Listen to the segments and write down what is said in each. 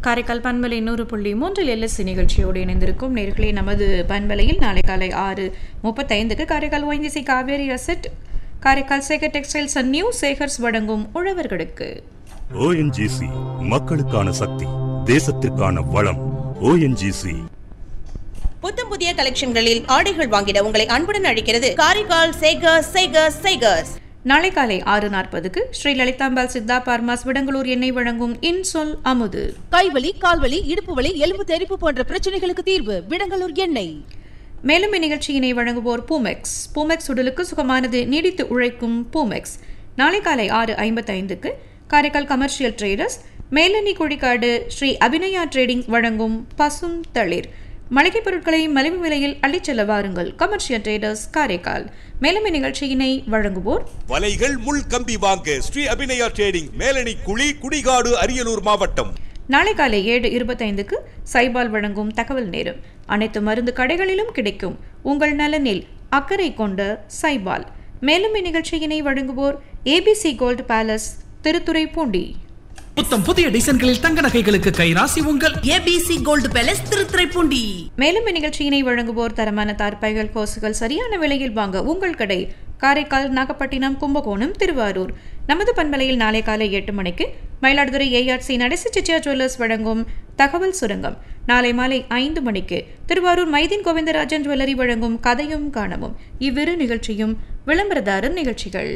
காரைக்கால் பண்பலை நூறு புள்ளி மூன்றில் எல்எஸ்சி நிகழ்ச்சியோடு இணைந்திருக்கும் நேர்களே நமது பண்பலையில் நாளை காலை ஆறு முப்பத்தைந்துக்கு காரைக்கால் ஒய்ந்திசை Kaveri asset Karaikal Sekar textiles and new Sekar's வழங்கும் உழவர்களுக்கு ஓஎன்ஜிசி மக்களுக்கான சக்தி தேசத்திற்கான வளம் ஓஎன்ஜிசி புத்தம் புதிய கலெக்ஷன்களில் ஆடைகள் வாங்கிட உங்களை அன்புடன் அழைக்கிறது காரைக்கால் சேகர்ஸ் சேகர்ஸ் சேகர்ஸ் நாளை காலை ஆறு நாற்பதுக்கு ஸ்ரீ லலிதாம்பாள் சித்தா பார்மாஸ் விடங்களூர் எண்ணெய் வழங்கும் இன்சொல் அமுது கைவலி கால்வலி இடுப்பு வலி எலும்பு தெறிப்பு போன்ற பிரச்சனைகளுக்கு தீர்வு விடங்கலூர் எண்ணெய் மேலும் இந்நிகழ்ச்சியினை வழங்குவோர் பூமெக்ஸ் பூமெக்ஸ் உடலுக்கு சுகமானது நீடித்து உழைக்கும் பூமெக்ஸ் நாளை காலை ஆறு ஐம்பத்தைந்துக்கு Karaikal commercial traders Melani Kuzhikadu Sri Abinaya trading வழங்கும் பசும் தளிர் மளிகை பொருட்களை மலிவு விலையில் அள்ளிச் செல்ல வாருங்கள் கமர்ஷியல் ட்ரேடர்ஸ் காரைக்கால் மேலும் இந்நிகழ்ச்சியினை வழங்குவோர் வலைகள் முள் கம்பி வாங்க ஸ்ரீ அபிநயா ட்ரேடிங் மேலணி குழி குடிகாடு அரியலூர் மாவட்டம் நாளை காலை ஏழு இருபத்தைந்துக்கு சைபால் வழங்கும் தகவல் நேரம் அனைத்து மருந்து கடைகளிலும் கிடைக்கும் உங்கள் நலனில் அக்கறை கொண்ட சைபால் மேலும் இந்நிகழ்ச்சியினை வழங்குவோர் ஏபிசி கோல்ட் பேலஸ் திருத்துறைப்பூண்டி புத்தம் புதிய டிசைன்களில் தங்க நகைகளுக்கு கைராசி உங்கள் ஏபிசி கோல்டு பேலஸ் திருத்துறைப்பூண்டி மேலும் இந்நிகழ்ச்சியினை வழங்குவோர் தரமான தார்பாய்கள் கோசுகள் சரியான விலையில் வாங்க உங்கள் கடை காரைக்கால் நாகப்பட்டினம் கும்பகோணம் திருவாரூர் நமது பண்பலையில் நாளை காலை எட்டு மணிக்கு மயிலாடுதுறை ஏஆர்சி நடேச சிச்சியா ஜுவல்லர்ஸ் வழங்கும் தகவல் சுரங்கம் நாளை மாலை ஐந்து மணிக்கு திருவாரூர் மைதீன் கோவிந்தராஜன் ஜுவல்லரி வழங்கும் கதையும் காணவும் இவ்விரு நிகழ்ச்சியும் விளம்பரதாரர் நிகழ்ச்சிகள்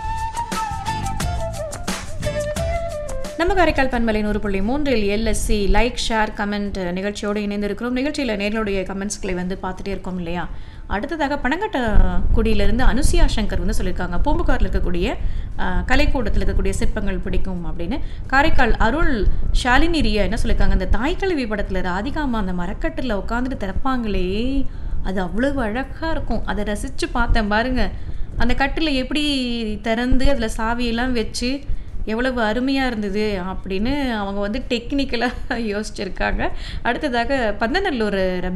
நம்ம காரைக்கால் பண்பலை நூறு புள்ளி மூன்றில் எல்எஸ்சி லைக் ஷேர் கமெண்ட் நிகழ்ச்சியோடு இணைந்திருக்கிறோம் நிகழ்ச்சியில் நேர்களுடைய கமெண்ட்ஸ்களை வந்து பார்த்துட்டே இருக்கோம் இல்லையா அடுத்ததாக பனங்கட்ட குடியிலிருந்து அனுசியா சங்கர் வந்து சொல்லியிருக்காங்க பூம்புகாரில் இருக்கக்கூடிய அஹ், கலைக்கூடத்தில் இருக்கக்கூடிய சிற்பங்கள் பிடிக்கும் அப்படின்னு காரைக்கால் அருள் ஷாலினி ரியா என்ன சொல்லியிருக்காங்க இந்த தாய்க்கல்வி படத்தில் ராதிகாமா அந்த மரக்கட்டில் உட்காந்துட்டு திறப்பாங்களே அது அவ்வளவு அழகாக இருக்கும் அதை ரசித்து பார்த்தேன் பாருங்க அந்த கட்டில் எப்படி திறந்து அதில் சாவியெல்லாம் வச்சு எவ்வளவு அருமையாக இருந்தது அப்படின்னு அவங்க வந்து டெக்னிக்கலாக யோசிச்சிருக்காங்க அடுத்ததாக பந்தநல்லூர்